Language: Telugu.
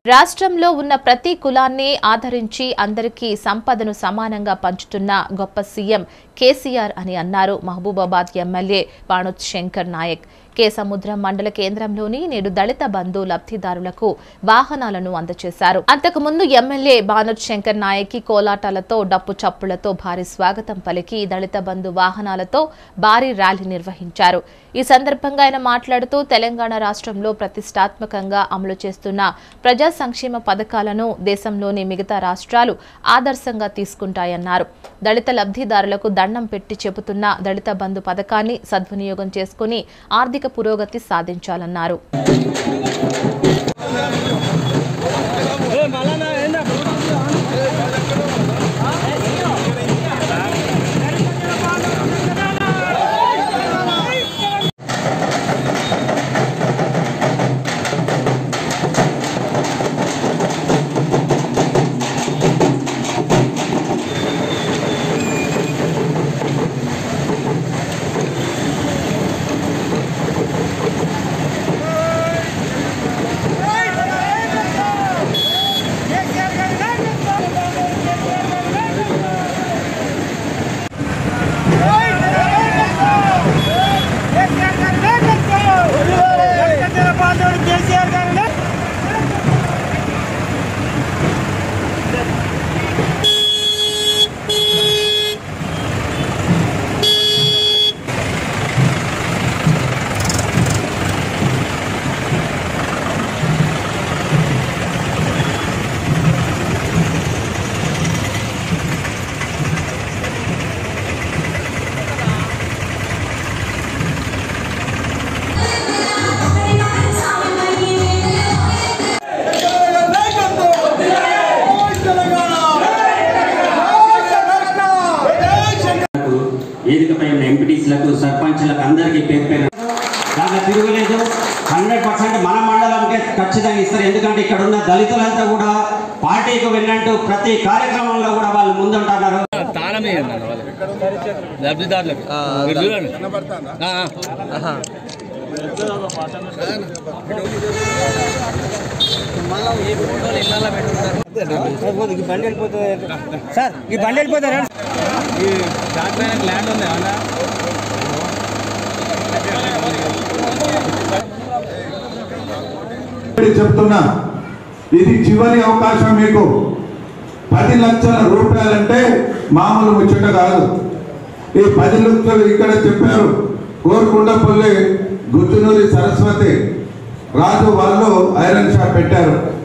రాష్ట్రంలో ఉన్న ప్రతి కులాన్ని ఆదరించి అందరికీ సంపదను సమానంగా పంచుతున్న గొప్ప సీఎం కేసీఆర్ అని అన్నారు మహబూబాబాద్ ఎమ్మెల్యే బాణోత్ శంకర్ నాయక్ కే సముద్రం మండల కేంద్రంలోని నేడు దళిత బంధు లబ్ధిదారులకు వాహనాలను అందజేశారు అంతకుముందు ఎమ్మెల్యే బానోత్ శంకర్ నాయక్ కోలాటాలతో డప్పు చప్పులతో భారీ స్వాగతం పలికి దళిత బంధు వాహనాలతో భారీ ర్యాలీ నిర్వహించారు ఈ సందర్భంగా ఆయన మాట్లాడుతూ తెలంగాణ రాష్ట్రంలో ప్రతిష్టాత్మకంగా అమలు చేస్తున్న ప్రజా సంక్షేమ పథకాలను దేశంలోని మిగతా రాష్ట్రాలు ఆదర్శంగా తీసుకుంటాయన్నారు దళిత లబ్ధిదారులకు దండం పెట్టి చెబుతున్న దళిత బంధు పథకాన్ని సద్వినియోగం చేసుకుని ఆర్థిక పురోగతి సాధించాలన్నారు కేసీఆర్ గారు వేదికపై ఉన్న ఎంపీటీసీలకు సర్పంచ్లకు అందరికీ పేరు పేరు దాంట్లో తిరుగులేదు హండ్రెడ్ పర్సెంట్ మన మండలంకే ఖచ్చితంగా ఇస్తారు ఎందుకంటే ఇక్కడ ఉన్న దళితులంతా కూడా పార్టీకి వెళ్ళినట్టు ప్రతి కార్యక్రమంలో కూడా వాళ్ళు ముందుంటున్నారు తాళమే అన్నారు వాళ్ళకి లబ్ధిదారులకు మీరు చూడండి ఆ, ఆ. బండి వెళ్ళిపోతుంది సార్ ఈ బండి వెళ్ళిపోతారా ఈ దాటిపైన ల్యాండ్ ఉంది అన్న ఇప్పుడు చెప్తున్నా ఇది చివరి అవకాశం మీకు పది లక్షల రూపాయలంటే మామూలు ముచ్చట కాదు ఈ పది లక్షలు ఇక్కడ చెప్పారు కోరుకుండపల్లి గుజ్జునూరి సరస్వతి రాజు వాళ్ళు ఐరన్ షాప్ పెట్టారు